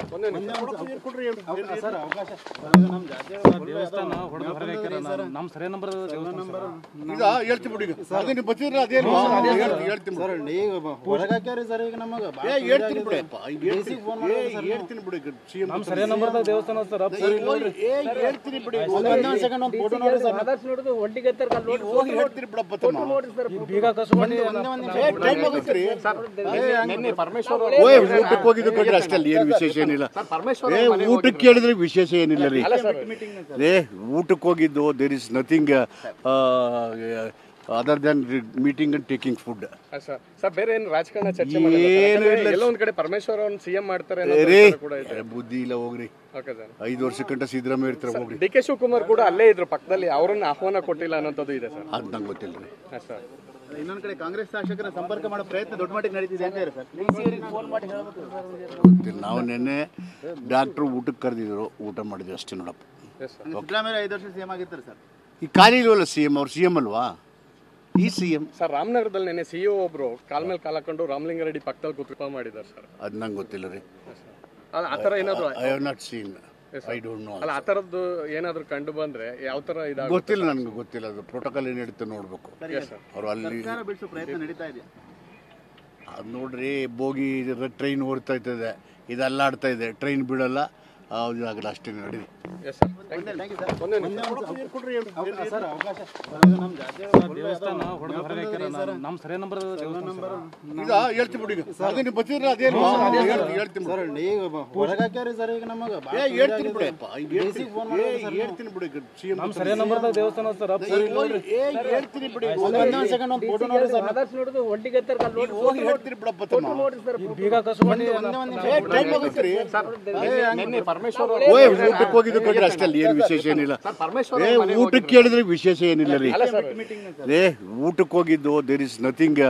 Sir ಅವಕಾಶ ನಮ್ಮ ಜಾತಿ ದೇವಸ್ಥಾನ ಹೊಡೆದು ಹೊರಗೆ ಹಾಕ್ಯಾರ ನಮ್ಮ ಸರಿ ನಂಬರ್ ದೇವಸ್ಥಾನ ಈಗ ಹೇಳ್ತೀನಿ ಬಿಡಿ ಈಗ ಅದೇ ನೀವು ಬರ್ತಿದ್ರ ಅದೇನು ಹೇಳ್ತೀನಿ ಸರ್ ಈಗ ಹೊರಗೆ ಹಾಕ್ಯಾರಿ ಸರ್ ಈಗ ನಮಗೆ ಏ ಹೇಳ್ತೀನಿ ಬಿಡಪ್ಪ ಈಗ ಹೇಳ್ತೀನಿ ಫೋನ್ ಏ, ಮಾಡಿ ಹೇಳ್ತೀನಿ ಬಿಡಿ ಈಗ CM ನಮ್ಮ ಸರಿ ನಂಬರ್ ದೇವಸ್ಥಾನ ಸರ್ ಅಪ್ ಏ ಹೇಳ್ತೀನಿ ಬಿಡಿ ಒಂದೇ ಸೆಕೆಂಡ್ ಒಂದು ಫೋಟೋ ನೋಡಿ ಸರ್ ಆದರ್ಶ ನೋಡಿದ್ರು ಹೊಂಟಿಗೆ ಎತ್ತರ ಕಲ್ಲು ನೋಡಿ ಹೋಗಿ ಹೇಳ್ತೀನಿ ಬಿಡಪ್ಪ ತಮ್ಮ ಬೀಗ ಕಸ್ಕೊಂಡು ಒಂದೇ ಒಂದು ಏ ಟೈಮ್ ಆಗುತ್ತೆ ನಿನ್ನೆ ಪರಮೇಶ್ವರ್ ಓಯ್ ಊಟಕ್ಕೆ ಹೋಗಿದ್ದು ಕಡ್ರಿ ಅಷ್ಟೇ ಅಲ್ಲಿ ಏನು ವಿಶೇಷ ಏನಿಲ್ಲ ಏ ಊಟಕ್ಕೆ ಕೇಳಿದ್ರೆ ವಿಶೇಷ ಏನಿಲ್ಲ ರೀ ಏ ಊಟಕ್ಕೆ ಹೋಗಿದ್ದು there is nothing other than meeting and taking food sir sir ಬೇರೆ ಏನು ರಾಜಕಾರಣ ಚರ್ಚೆ ಏನು ಮಾಡಿಲ್ಲ ಇಲ್ಲ. ಎಲ್ಲೋ ಒಂದ್ ಕಡೆ ಪರಮೇಶ್ವರ್ ಅವ್ರನ್ನ ಸಿಎಂ ಮಾಡ್ತಾರೆ ಅನ್ನೋ ರೇ ವಿಚಾರ ಕೂಡ ಇದೆ ಬುದ್ಧಿ ಇಲ್ಲ ಹೋಗ್ರಿ ಓಕೆ ಸರ್ ಐದು ವರ್ಷ ಗಂಟ ಸಿದ್ದರಾಮಯ್ಯ ಇರ್ತಾರೆ ಹೋಗ್ರಿ ಡಿ ಕೆ ಶಿವಕುಮಾರ್ ಕೂಡ ಅಲ್ಲೇ ಇದ್ರು ಪಕ್ಕದಲ್ಲಿ ಅವ್ರನ್ನ ಆಹ್ವಾನ ಕೊಟ್ಟಿಲ್ಲ ಅನ್ನೋಂಥದ್ದು ಇದೆ ಸರ್ ಅದು ನಂಗೆ ಗೊತ್ತಿಲ್ಲ ರೀ ಹಾಂ ಸರ್ ಇನ್ನೊಂದು ಕಡೆ ಕಾಂಗ್ರೆಸ್ ಶಾಸಕರ ಸಂಪರ್ಕ ಮಾಡೋ ಪ್ರಯತ್ನ ದೊಡ್ಡ ಮಟ್ಟಿಗೆ ನಡೀತಿದೆ ಅಂತ ಹೇಳಿ ಸರ್ ಫೋನ್ ಮಾಡಿ ಹೇಳ್ಬೇಕು ಗೊತ್ತಿಲ್ಲ ನಾವು ನಿನ್ನೆ ಡಾಕ್ಟ್ರು ಊಟಕ್ಕೆ ಕರೆದಿದ್ರು ಊಟ ಮಾಡಿದ್ವಿ ಅಷ್ಟೇ ನೋಡಪ್ಪ ಎಸ್ ಸರ್ ಸಿದ್ದರಾಮಯ್ಯ ಐದು ವರ್ಷ ಸಿಎಂ ಆಗಿರ್ತಾರೆ ಸರ್ ಈ ಖಾಲಿ ಇಲ್ವಲ್ಲ ಸಿ ಎಮ್ ಅವ್ರು ಸಿ ಎಮ್ ಅಲ್ವಾ ಈ ಸಿ ಎಮ್ ಸರ್ ರಾಮನಗರದಲ್ಲಿ ನೆನೆ ಸಿಇಒ ಒಬ್ರು ಕಾಲ್ ಮೇಲೆ ಕಾಲ್ ಹಾಕೊಂಡು ರಾಮಲಿಂಗಾರೆಡ್ಡಿ ಪಕ್ಕದಲ್ಲಿ ಕೂತ್ಕೊ ಮಾಡಿದ್ದಾರೆ ಸರ್ ಅದು ನಂಗೆ ಗೊತ್ತಿಲ್ಲ ರೀ ಅಲ್ಲ ಆ ಥರ ಏನಾದ್ರು I have not seen I don't know ಅಲ್ಲ ಆ ಥರದ್ದು ಏನಾದ್ರು ಕಂಡು ಬಂದ್ರೆ ಯಾವ ಥರ ಇದಾಗ ಗೊತ್ತಿಲ್ಲ ನನಗೆ ಗೊತ್ತಿಲ್ಲ ಅದು ಪ್ರೋಟೋಕಾಲ್ ಏನು ನಡೀತೆ ನೋಡಬೇಕು ಅವ್ರು ಅಲ್ಲಿ ಸರ್ಕಾರ ಬಿಡಿಸೋ ಪ್ರಯತ್ನ ನಡೀತಾ ಇದೆ ಅದು ನೋಡ್ರಿ ಬೋಗಿ ಟ್ರೈನ್ ಓಡ್ತಾ ಇರ್ತದೆ ಇದು ಅಲ್ಲಾಡ್ತಾ ಇದೆ ಟ್ರೈನ್ ಬಿಡಲ್ಲ ಅದು ಆಗಲ್ಲ ಅಷ್ಟೇ ನಡೀರಿ ಎಸ್ ಸರ್ ಥ್ಯಾಂಕ್ ಯು ಒಂದೇ ನಿಮಿಷ ಸರ್ ಅವಕಾಶ ನಮ್ಮ ಜಾತಿ ದೇವಸ್ಥಾನ ಹೊಡೆದು ಹೊರಗೆ ಹಾಕ್ಯಾರ ನಮ್ಮ ಸರಿ ನಂಬರ್ ದೇವಸ್ಥಾನ ಈಗ ಹೇಳ್ತೀನಿ ಬಿಡಿ ಈಗ ಅದೇ ನೀವು ಬರ್ತಿದ್ರ ಅದೇನು ಹೇಳ್ತೀನಿ ಸರ್ ಈಗ ಹೊರಗೆ ಹಾಕ್ಯಾರಿ ಸರ್ ಈಗ ನಮಗೆ ಏ ಹೇಳ್ತೀನಿ ಬಿಡಪ್ಪ ಈಗ ಹೇಳ್ತೀನಿ ಫೋನ್ ಮಾಡಿ ಏ, ಹೇಳ್ತೀನಿ ಬಿಡಿ ಈಗ ಸಿ ಎಮ್ ನಮ್ಮ ಸರಿ ನಂಬರ್ ದೇವಸ್ಥಾನ ಸರ್ ಅಪ್ ಏ ಹೇಳ್ತೀನಿ ಬಿಡಿ ಒಂದೇ ಒಂದು ಸೆಕೆಂಡ್ ಒಂದು ಫೋಟೋ ನೋಡಿ ಸರ್ ಆದರ್ಶ ನೋಡಿದ್ರು ಹೊಂಟಿಗೆ ಎತ್ತರ ಕಲ್ಲು ನೋಡಿ ಹೋಗಿ ಹೇಳ್ತೀನಿ ಬಿಡಪ್ಪ ತಮ್ಮ ಬೀಗ ಕಸ್ಕೊಂಡು ಒಂದೇ ಒಂದು ಏ ಟೈಮ್ ಆಗುತ್ತೆ ರೀ ನಿನ್ನೆ ಪರಮೇಶ್ವರ್ ಓಯ್ ಊಟಕ್ಕೆ ಹೋಗಿದ್ದು ಕಡ್ರಿ ಅಷ್ಟೇ ಅಲ್ಲಿ ಏನು ವಿಶೇಷ ಏನಿಲ್ಲ ಪರಮೇಶ್ವರ್ ಏ ಊಟಕ್ಕೆ ಕೇಳಿದ್ರೆ ವಿಶೇಷ ಏನಿಲ್ಲ ರೀ ಏ ಊಟಕ್ಕೆ ಹೋಗಿದ್ದು there is nothing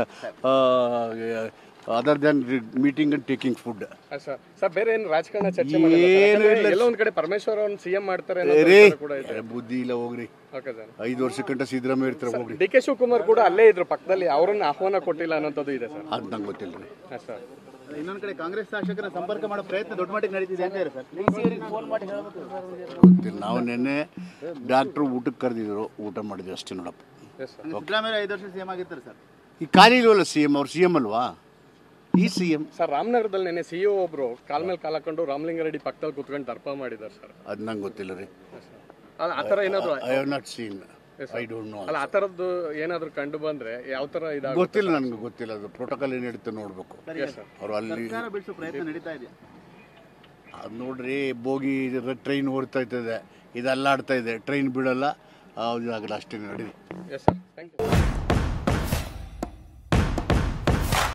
other than meeting and taking food sir sir ಬೇರೆ ಏನು ರಾಜಕಾರಣ ಚರ್ಚೆ ಏನು ಮಾಡಿಲ್ಲ ಇಲ್ಲ. ಎಲ್ಲೋ ಒಂದ್ ಕಡೆ ಪರಮೇಶ್ವರ್ ಅವ್ರನ್ನ ಸಿಎಂ ಮಾಡ್ತಾರೆ ಅನ್ನೋ ರೇ ವಿಚಾರ ಕೂಡ ಇದೆ ಬುದ್ಧಿ ಇಲ್ಲ ಹೋಗ್ರಿ ಓಕೆ ಸರ್ ಐದು ವರ್ಷ ಗಂಟ ಸಿದ್ದರಾಮಯ್ಯ ಇರ್ತಾರೆ ಹೋಗ್ರಿ ಡಿ ಕೆ ಶಿವಕುಮಾರ್ ಕೂಡ ಅಲ್ಲೇ ಇದ್ರು ಪಕ್ಕದಲ್ಲಿ ಅವ್ರನ್ನ ಆಹ್ವಾನ ಕೊಟ್ಟಿಲ್ಲ ಅನ್ನೋಂಥದ್ದು ಇದೆ ಸರ್ ಅದು ನಂಗೆ ಗೊತ್ತಿಲ್ಲ ರೀ ಹಾಂ ಸರ್ ಇನ್ನೊಂದು ಕಡೆ ಕಾಂಗ್ರೆಸ್ ಶಾಸಕರ ಸಂಪರ್ಕ ಮಾಡೋ ಪ್ರಯತ್ನ ದೊಡ್ಡ ಮಟ್ಟಿಗೆ ನಡೀತಿದೆ ಅಂತ ಹೇಳಿ ಸರ್ ಫೋನ್ ಮಾಡಿ ಹೇಳ್ಬೇಕು ಗೊತ್ತಿಲ್ಲ ನಾವು ನಿನ್ನೆ ಡಾಕ್ಟ್ರು ಊಟಕ್ಕೆ ಕರೆದಿದ್ರು ಊಟ ಮಾಡಿದ್ವಿ ಅಷ್ಟೇ ನೋಡಪ್ಪ ಎಸ್ ಸರ್ ಸಿದ್ದರಾಮಯ್ಯ ಐದು ವರ್ಷ ಸಿಎಂ ಆಗಿರ್ತಾರೆ ಸರ್ ಈ ಖಾಲಿ ಇಲ್ವಲ್ಲ ಸಿ ಎಮ್ ಅವ್ರು ಸಿ ಎಮ್ ಅಲ್ವಾ ಈ ಸಿ ಎಮ್ ಸರ್ ರಾಮನಗರದಲ್ಲಿ ನೆನೆ ಸಿಇಒ ಒಬ್ರು ಕಾಲ್ ಮೇಲೆ ಕಾಲ್ ಹಾಕೊಂಡು ರಾಮಲಿಂಗಾರೆಡ್ಡಿ ಪಕ್ಕದಲ್ಲಿ ಕೂತ್ಕೊಂಡು ದರ್ಪ ಮಾಡಿದ್ದಾರೆ ಸರ್ ಅದು ನಂಗೆ ಗೊತ್ತಿಲ್ಲ ರೀ ಅಲ್ಲ ಆ ಥರ ಏನಾದ್ರು I have not seen I don't know ಅಲ್ಲ ಆ ಥರದ್ದು ಏನಾದ್ರು ಕಂಡು ಬಂದ್ರೆ ಯಾವ ಥರ ಇದಾಗ ಗೊತ್ತಿಲ್ಲ ನನಗೆ ಗೊತ್ತಿಲ್ಲ ಅದು ಪ್ರೋಟೋಕಾಲ್ ಏನು ನಡೀತೆ ನೋಡಬೇಕು ಎಸ್ ಸರ್ ಅವ್ರು ಅಲ್ಲಿ ಸರ್ಕಾರ ಬಿಡಿಸೋ ಪ್ರಯತ್ನ ನಡೀತಾ ಇದೆ ಅದು ನೋಡ್ರಿ ಬೋಗಿ ಟ್ರೈನ್ ಓಡ್ತಾ ಇರ್ತದೆ ಇದು ಅಲ್ಲಾಡ್ತಾ ಇದೆ ಟ್ರೈನ್ ಬಿಡಲ್ಲ ಅದು ಆಗಲ್ಲ ಅಷ್ಟೇ ನಡೀರಿ ಎಸ್ ಸರ್ ಥ್ಯಾಂಕ್ ಯು